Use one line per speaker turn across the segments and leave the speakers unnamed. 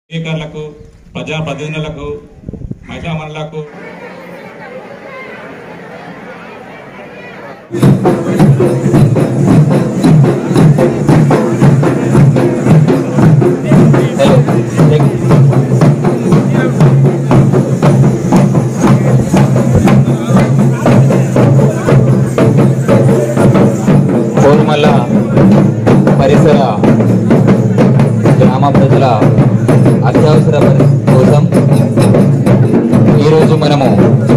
స్పీకర్లకు ప్రజాప్రతినిధులకు మహిళా మండలకు
కోరుమల్ల పరిసర గ్రామ ప్రజల అత్యవసర పరిస్థితి కోసం ఈరోజు మనము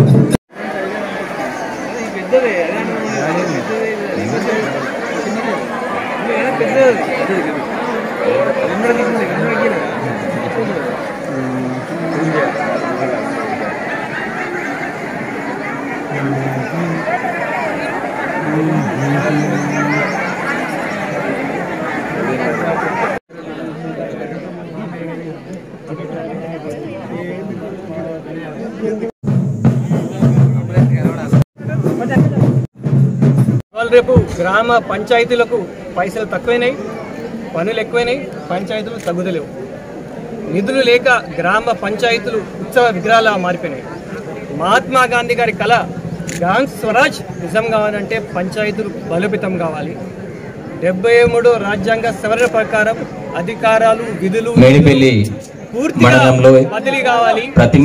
ఇవాళ రేపు గ్రామ పంచాయతీలకు పైసలు తక్కువైనాయి పనులు ఎక్కువైనాయి పంచాయతీలు తగ్గుదలేవు నిధులు లేక గ్రామ పంచాయతీలు ఉత్సవ విగ్రహాల మారిపోయినాయి మహాత్మా గాంధీ గారి కళ గ్రామ స్వరాజ్ నిజం కావాలంటే పంచాయతీలు బలోపేతం కావాలి డెబ్బై మూడు రాజ్యాంగ సవరణ ప్రకారం అధికారాలు విధులు
మేడిపల్లి
పూర్తిగా
మండలంలో
బదిలీ కావాలి
ప్రతిమ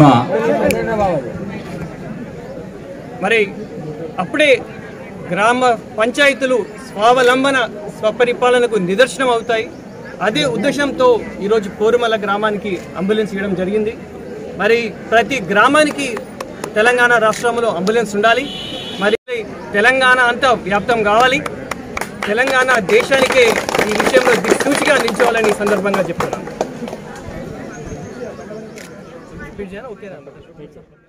మరి అప్పుడే గ్రామ పంచాయతీలు స్వావలంబన స్వపరిపాలనకు నిదర్శనం అవుతాయి అదే ఉద్దేశంతో ఈరోజు కోరుమల గ్రామానికి అంబులెన్స్ ఇవ్వడం జరిగింది మరి ప్రతి గ్రామానికి తెలంగాణ రాష్ట్రంలో అంబులెన్స్ ఉండాలి మరి తెలంగాణ అంతా వ్యాప్తం కావాలి తెలంగాణ దేశానికే ఈ విషయంలో దిక్సూచిగా నిలిచోవాలని ఈ సందర్భంగా చెప్తున్నాను ఓకేనా